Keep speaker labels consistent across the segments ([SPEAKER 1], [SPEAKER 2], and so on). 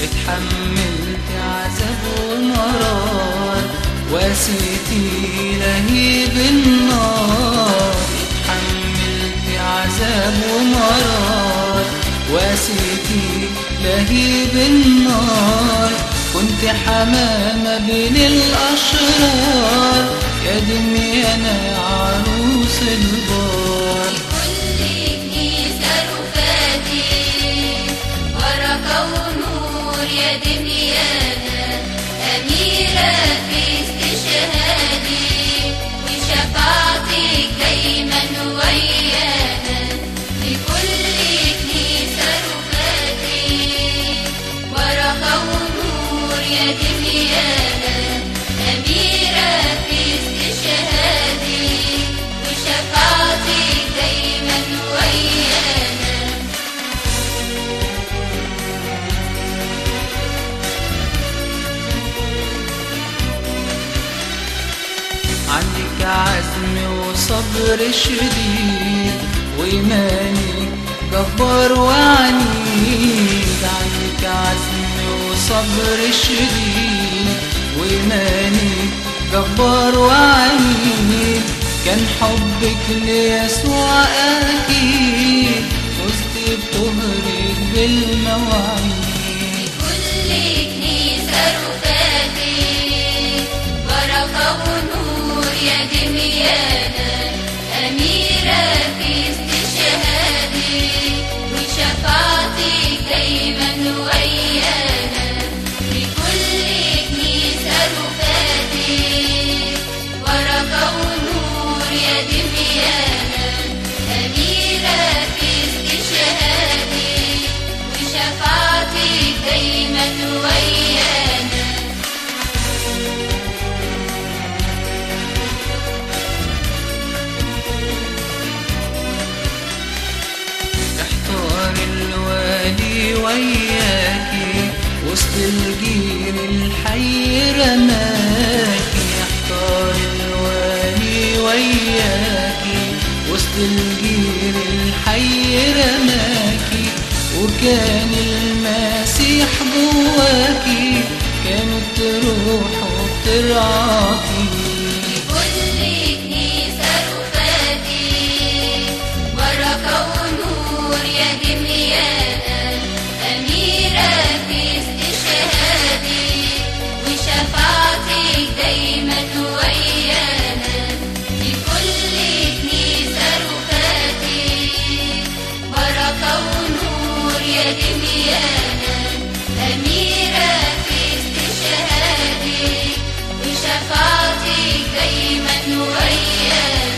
[SPEAKER 1] اتحملت عذاب ومرار واسيتي لهيب النار اتحملت عذاب ومرار واسيتي لهيب النار كنت حمامة بين الأشرار يا دمي أنا عروس البار
[SPEAKER 2] كل كنيسة رفاتي بركة ونور يا دميانا أميرة في استشهادي وشفاعتك دايما ويانا في كل كنيسة رفاتي بركة ونور يا دميانا أميرة في استشهادي وشفاعتك دايما ويانا
[SPEAKER 1] عندك عزم وصبر شديد وإيمانك جبار وعنيد عندك عزم وصبر شديد وإيمانك جبار وعنيد كان حبك ليسوع أكيد فزت بطهرك بالمواعيد
[SPEAKER 2] كل كنيسة رفاتي بركة ونور يا دميانا أميرة في استشهادي وشفاعتك دايما ويانا في كل كنيسة رفاتي بركة ونور يا دميانا أميرة في استشهادي وشفاعتك دايما ويانا
[SPEAKER 1] احتار الوالي وياكي وسط الجيل الحي رماكي احتار الوالي وياكي وسط الجيل الحي رماكي وكان المسيح جواكي كانت روحه بترعاكي
[SPEAKER 2] كل كنيسة رفاتي بركة ونور يا دميانا أميرة في استشهادي وشفاعتك دايما ويانا في كل كنيسة رفاتي بركة ونور يا دميانا أميرة في استشهادي وشفاعتك دايما ويانا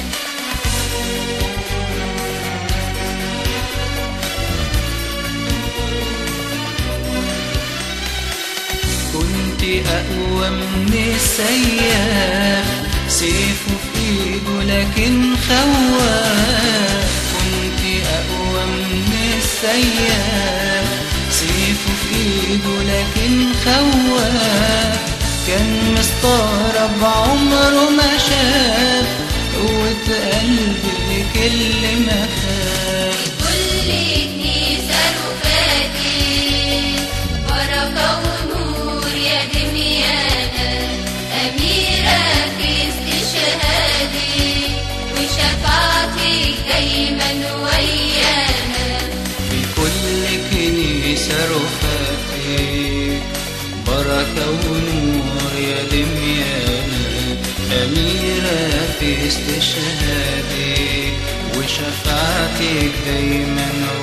[SPEAKER 1] كنت أقوى من السياف سيفه في إيده لكن خواف كنت أقوى من السياف سيفه في إيده لكن خواف كان مستغرب عمره ما شاف قوة قلبي كل ما خاف
[SPEAKER 2] كل كنيسة رفاتي بركة ونور يا دميانا أميرة في استشهادي وشفاعتك دايما ويانا
[SPEAKER 1] في كل كنيسة رفاتي بركة ونور يا دميانا أميرة في استشهادك وشفاعتك دايما